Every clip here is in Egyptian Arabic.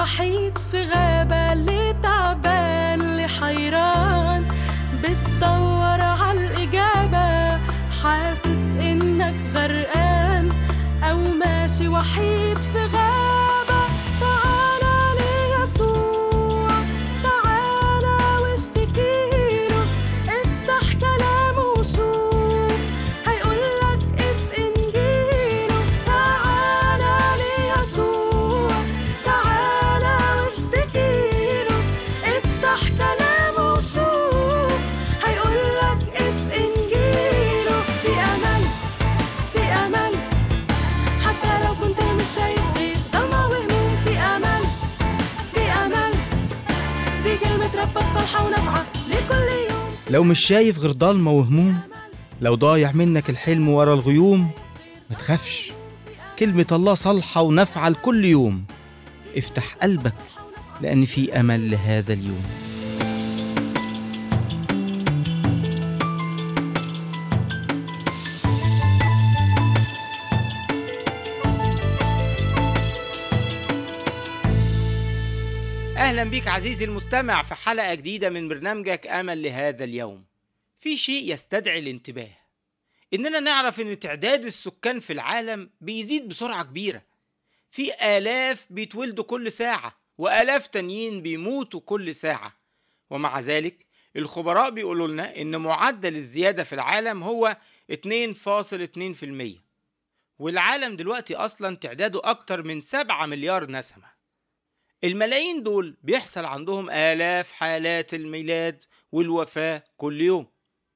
وحيد في غابة اللي تعبان اللي حيران بتدور عالإجابة حاسس إنك غرقان أو ماشي وحيد في غابة تعالى ليسوع تعالى واشتكيله افتح كلامه وشوف هيقولك اف انجيله تعالى ليسوع تعالى واشتكيله افتح كلامه وشوف هيقولك اف انجيله في امل في امل حتى لو كنت مش شايف غير ضلمة وهموم في امل في امل دي كلمة ربك صالحة ونافعة لكل يوم لو مش شايف غير ضلمة وهموم لو ضايع منك الحلم ورا الغيوم ما تخافش كلمة الله صالحة ونافعة لكل يوم افتح قلبك لأن في أمل لهذا اليوم أهلا بيك عزيزي المستمع في حلقة جديدة من برنامجك أمل لهذا اليوم في شيء يستدعي الانتباه إننا نعرف إن تعداد السكان في العالم بيزيد بسرعة كبيرة في آلاف بيتولدوا كل ساعة وآلاف تانيين بيموتوا كل ساعة ومع ذلك الخبراء بيقولوا لنا إن معدل الزيادة في العالم هو 2.2% والعالم دلوقتي أصلا تعداده أكتر من 7 مليار نسمة الملايين دول بيحصل عندهم آلاف حالات الميلاد والوفاة كل يوم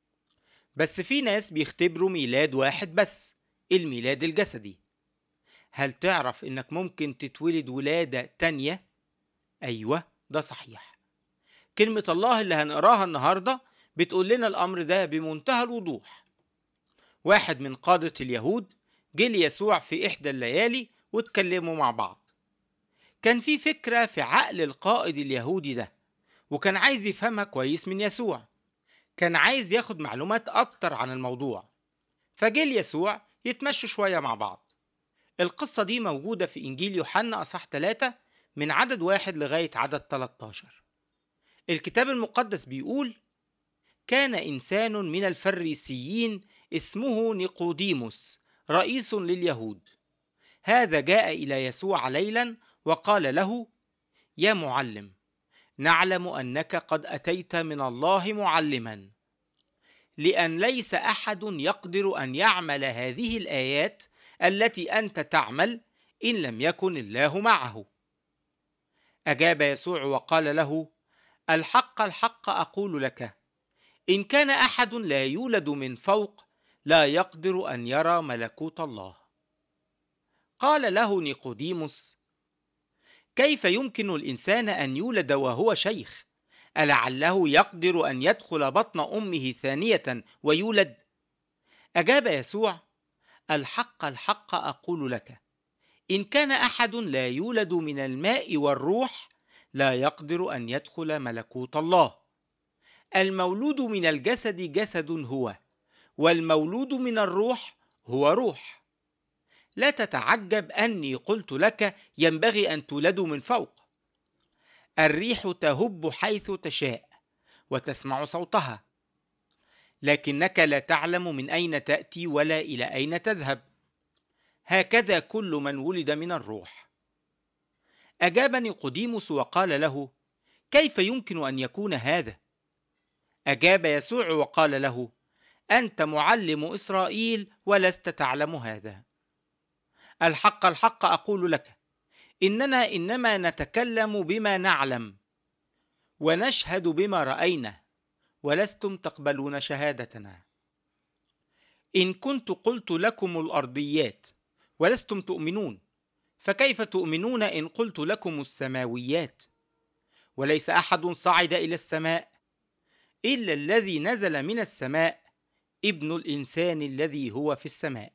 بس في ناس بيختبروا ميلاد واحد بس الميلاد الجسدي هل تعرف انك ممكن تتولد ولادة تانية؟ ايوه ده صحيح كلمة الله اللي هنقراها النهاردة بتقول لنا الامر ده بمنتهى الوضوح واحد من قادة اليهود جه ليسوع في احدى الليالي واتكلموا مع بعض كان في فكرة في عقل القائد اليهودي ده وكان عايز يفهمها كويس من يسوع كان عايز ياخد معلومات أكتر عن الموضوع فجه ليسوع يتمشوا شوية مع بعض القصة دي موجودة في إنجيل يوحنا أصح 3 من عدد واحد لغاية عدد 13 الكتاب المقدس بيقول كان إنسان من الفريسيين اسمه نيقوديموس رئيس لليهود هذا جاء إلى يسوع ليلا وقال له يا معلم نعلم انك قد اتيت من الله معلما لان ليس احد يقدر ان يعمل هذه الايات التي انت تعمل ان لم يكن الله معه اجاب يسوع وقال له الحق الحق اقول لك ان كان احد لا يولد من فوق لا يقدر ان يرى ملكوت الله قال له نيقوديموس كيف يمكن الانسان ان يولد وهو شيخ ألعله يقدر أن يدخل بطن أمه ثانية ويولد؟ أجاب يسوع: الحق الحق أقول لك، إن كان أحد لا يولد من الماء والروح لا يقدر أن يدخل ملكوت الله. المولود من الجسد جسد هو، والمولود من الروح هو روح. لا تتعجب أني قلت لك ينبغي أن تولدوا من فوق. الريح تهب حيث تشاء وتسمع صوتها لكنك لا تعلم من اين تاتي ولا الى اين تذهب هكذا كل من ولد من الروح اجاب نيقوديموس وقال له كيف يمكن ان يكون هذا اجاب يسوع وقال له انت معلم اسرائيل ولست تعلم هذا الحق الحق اقول لك اننا انما نتكلم بما نعلم ونشهد بما راينا ولستم تقبلون شهادتنا ان كنت قلت لكم الارضيات ولستم تؤمنون فكيف تؤمنون ان قلت لكم السماويات وليس احد صعد الى السماء الا الذي نزل من السماء ابن الانسان الذي هو في السماء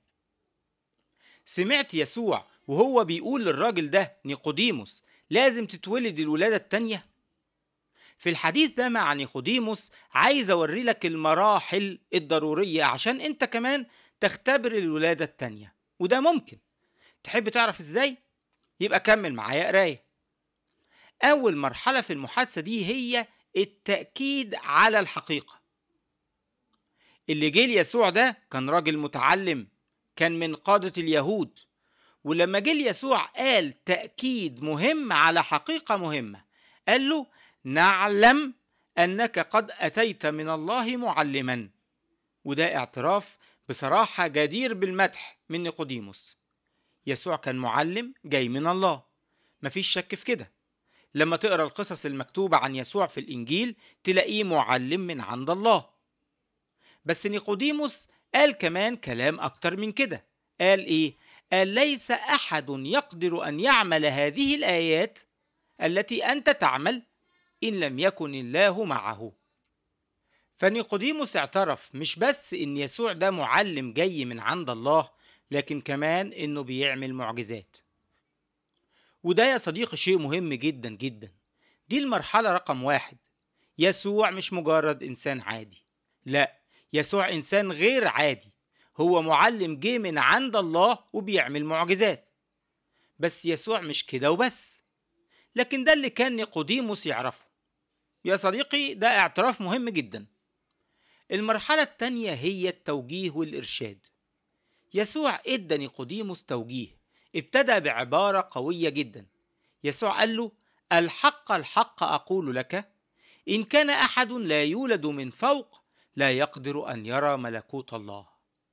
سمعت يسوع وهو بيقول للراجل ده نيقوديموس لازم تتولد الولادة التانية في الحديث ده مع نيقوديموس عايز اوري لك المراحل الضرورية عشان انت كمان تختبر الولادة التانية وده ممكن تحب تعرف ازاي؟ يبقى كمل معايا قراية أول مرحلة في المحادثة دي هي التأكيد على الحقيقة اللي جه ليسوع ده كان راجل متعلم كان من قادة اليهود ولما جه ليسوع قال تأكيد مهم على حقيقة مهمة قال له نعلم أنك قد أتيت من الله معلما وده اعتراف بصراحة جدير بالمدح من نيقوديموس يسوع كان معلم جاي من الله مفيش شك في كده لما تقرا القصص المكتوبة عن يسوع في الإنجيل تلاقيه معلم من عند الله بس نيقوديموس قال كمان كلام أكتر من كده قال إيه؟ قال ليس أحد يقدر أن يعمل هذه الآيات التي أنت تعمل إن لم يكن الله معه فنيقوديموس اعترف مش بس إن يسوع ده معلم جاي من عند الله لكن كمان إنه بيعمل معجزات وده يا صديقي شيء مهم جدا جدا دي المرحلة رقم واحد يسوع مش مجرد إنسان عادي لا يسوع إنسان غير عادي هو معلم جه من عند الله وبيعمل معجزات بس يسوع مش كده وبس لكن ده اللي كان نيقوديموس يعرفه يا صديقي ده اعتراف مهم جدا المرحلة التانية هي التوجيه والإرشاد يسوع ادى نيقوديموس توجيه ابتدى بعبارة قوية جدا يسوع قال له الحق الحق أقول لك إن كان أحد لا يولد من فوق لا يقدر أن يرى ملكوت الله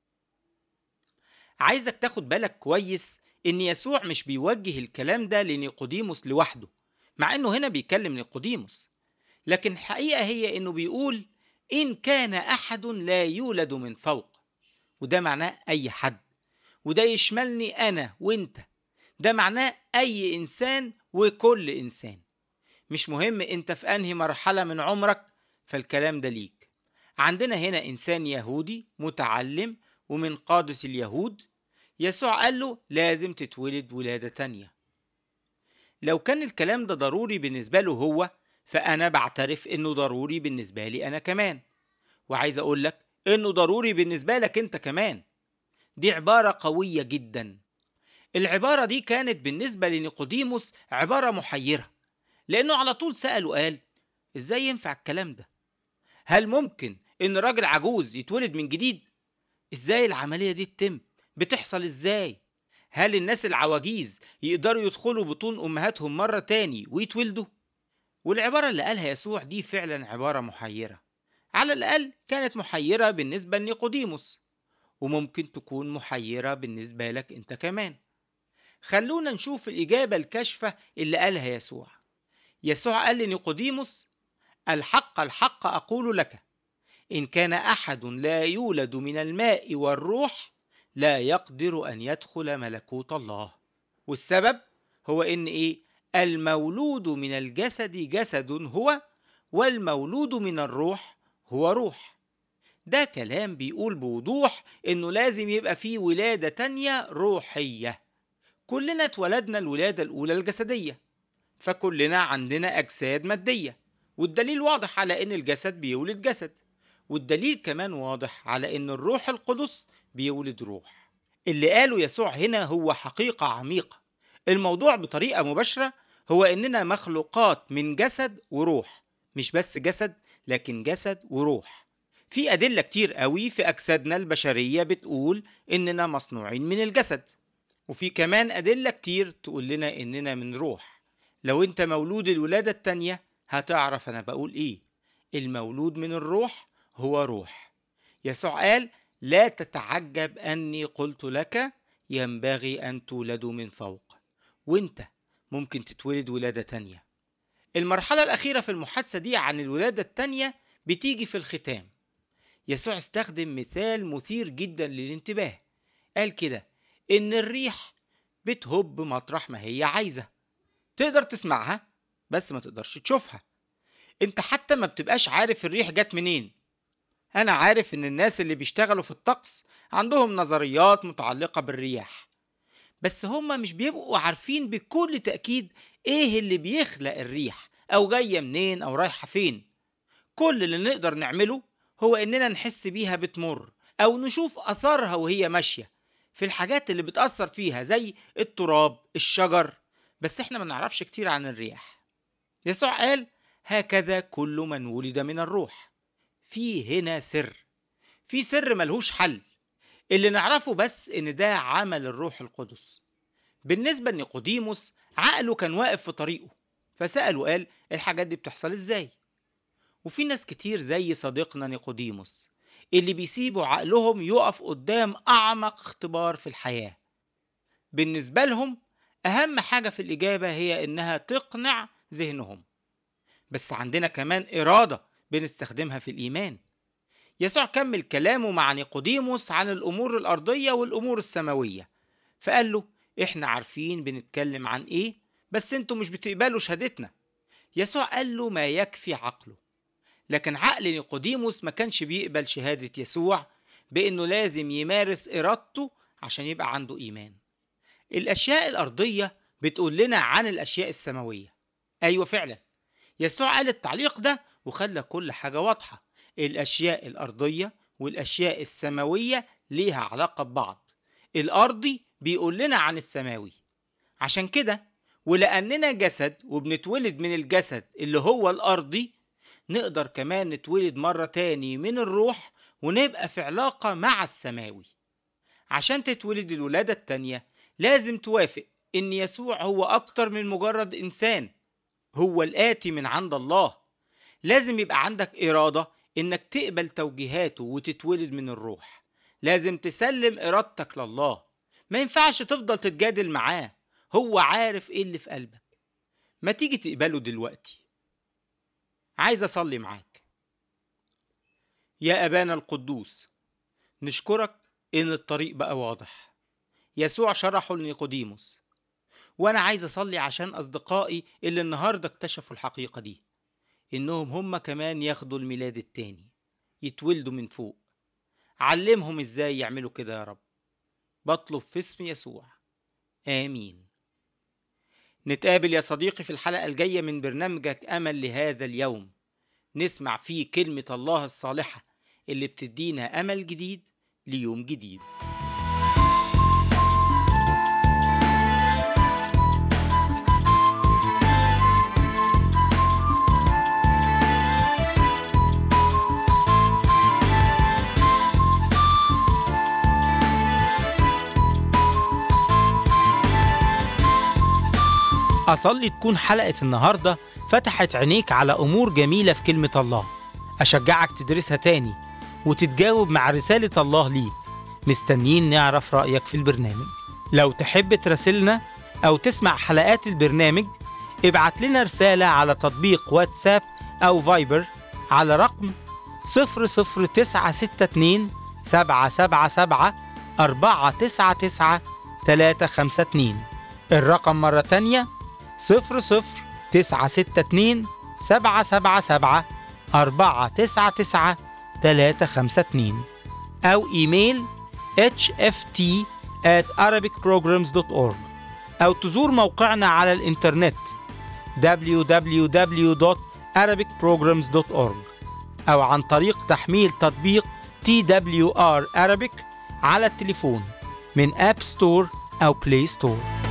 عايزك تاخد بالك كويس إن يسوع مش بيوجه الكلام ده لنيقوديموس لوحده مع إنه هنا بيكلم نيقوديموس لكن الحقيقة هي إنه بيقول إن كان أحد لا يولد من فوق وده معناه أي حد وده يشملني أنا وإنت ده معناه أي إنسان وكل إنسان مش مهم أنت في أنهي مرحلة من عمرك فالكلام ده ليك عندنا هنا إنسان يهودي متعلم ومن قادة اليهود يسوع قال له لازم تتولد ولادة تانية لو كان الكلام ده ضروري بالنسبة له هو فأنا بعترف إنه ضروري بالنسبة لي أنا كمان وعايز أقول لك إنه ضروري بالنسبة لك أنت كمان دي عبارة قوية جدا العبارة دي كانت بالنسبة لنيقوديموس عبارة محيرة لأنه على طول سأل وقال إزاي ينفع الكلام ده؟ هل ممكن إن راجل عجوز يتولد من جديد؟ إزاي العملية دي تتم؟ بتحصل إزاي؟ هل الناس العواجيز يقدروا يدخلوا بطون أمهاتهم مرة تاني ويتولدوا؟ والعبارة اللي قالها يسوع دي فعلا عبارة محيرة على الأقل كانت محيرة بالنسبة لنيقوديموس وممكن تكون محيرة بالنسبة لك أنت كمان خلونا نشوف الإجابة الكاشفة اللي قالها يسوع يسوع قال لنيقوديموس الحق الحق أقول لك إن كان أحد لا يولد من الماء والروح لا يقدر أن يدخل ملكوت الله والسبب هو إن إيه المولود من الجسد جسد هو والمولود من الروح هو روح ده كلام بيقول بوضوح إنه لازم يبقى فيه ولادة تانية روحية كلنا اتولدنا الولادة الأولى الجسدية فكلنا عندنا أجساد مادية والدليل واضح على إن الجسد بيولد جسد والدليل كمان واضح على إن الروح القدس بيولد روح اللي قاله يسوع هنا هو حقيقة عميقة الموضوع بطريقة مباشرة هو إننا مخلوقات من جسد وروح مش بس جسد لكن جسد وروح في أدلة كتير قوي في أجسادنا البشرية بتقول إننا مصنوعين من الجسد وفي كمان أدلة كتير تقول لنا إننا من روح لو أنت مولود الولادة التانية هتعرف أنا بقول إيه المولود من الروح هو روح يسوع قال لا تتعجب أني قلت لك ينبغي أن تولدوا من فوق وانت ممكن تتولد ولادة تانية المرحلة الأخيرة في المحادثة دي عن الولادة التانية بتيجي في الختام يسوع استخدم مثال مثير جدا للانتباه قال كده إن الريح بتهب مطرح ما هي عايزة تقدر تسمعها بس ما تقدرش تشوفها انت حتى ما بتبقاش عارف الريح جت منين انا عارف ان الناس اللي بيشتغلوا في الطقس عندهم نظريات متعلقة بالرياح بس هما مش بيبقوا عارفين بكل تأكيد ايه اللي بيخلق الريح او جاية منين او رايحة فين كل اللي نقدر نعمله هو اننا نحس بيها بتمر او نشوف اثرها وهي ماشية في الحاجات اللي بتأثر فيها زي التراب الشجر بس احنا ما نعرفش كتير عن الرياح يسوع قال هكذا كل من ولد من الروح في هنا سر في سر ملهوش حل اللي نعرفه بس ان ده عمل الروح القدس بالنسبة لنيقوديموس عقله كان واقف في طريقه فسأله قال الحاجات دي بتحصل ازاي وفي ناس كتير زي صديقنا نيقوديموس اللي بيسيبوا عقلهم يقف قدام أعمق اختبار في الحياة بالنسبة لهم أهم حاجة في الإجابة هي إنها تقنع ذهنهم بس عندنا كمان إرادة بنستخدمها في الإيمان يسوع كمل كلامه مع نيقوديموس عن الأمور الأرضية والأمور السماوية فقال له إحنا عارفين بنتكلم عن إيه بس انتوا مش بتقبلوا شهادتنا يسوع قال له ما يكفي عقله لكن عقل نيقوديموس ما كانش بيقبل شهادة يسوع بأنه لازم يمارس إرادته عشان يبقى عنده إيمان الأشياء الأرضية بتقول لنا عن الأشياء السماوية أيوة فعلا يسوع قال التعليق ده وخلى كل حاجة واضحة الأشياء الأرضية والأشياء السماوية ليها علاقة ببعض الأرضي بيقول لنا عن السماوي عشان كده ولأننا جسد وبنتولد من الجسد اللي هو الأرضي نقدر كمان نتولد مرة تاني من الروح ونبقى في علاقة مع السماوي عشان تتولد الولادة التانية لازم توافق إن يسوع هو أكتر من مجرد إنسان هو الآتي من عند الله لازم يبقى عندك إرادة إنك تقبل توجيهاته وتتولد من الروح لازم تسلم إرادتك لله ما ينفعش تفضل تتجادل معاه هو عارف إيه اللي في قلبك ما تيجي تقبله دلوقتي عايز أصلي معاك يا أبانا القدوس نشكرك إن الطريق بقى واضح يسوع شرحه لنيقوديموس وأنا عايز أصلي عشان أصدقائي اللي النهاردة اكتشفوا الحقيقة دي إنهم هم كمان ياخدوا الميلاد التاني يتولدوا من فوق علمهم إزاي يعملوا كده يا رب بطلب في اسم يسوع آمين نتقابل يا صديقي في الحلقة الجاية من برنامجك أمل لهذا اليوم نسمع فيه كلمة الله الصالحة اللي بتدينا أمل جديد ليوم جديد أصلي تكون حلقة النهاردة فتحت عينيك على أمور جميلة في كلمة الله أشجعك تدرسها تاني وتتجاوب مع رسالة الله ليك مستنيين نعرف رأيك في البرنامج لو تحب تراسلنا أو تسمع حلقات البرنامج ابعت لنا رسالة على تطبيق واتساب أو فايبر على رقم 00962 777 499 352 الرقم مرة تانية صفر صفر تسعة ستة اتنين سبعة سبعة سبعة أربعة تسعة تسعة تلاتة خمسة اتنين أو إيميل hft at arabicprograms.org أو تزور موقعنا على الإنترنت www.arabicprograms.org أو عن طريق تحميل تطبيق TWR Arabic على التليفون من أب ستور أو بلاي ستور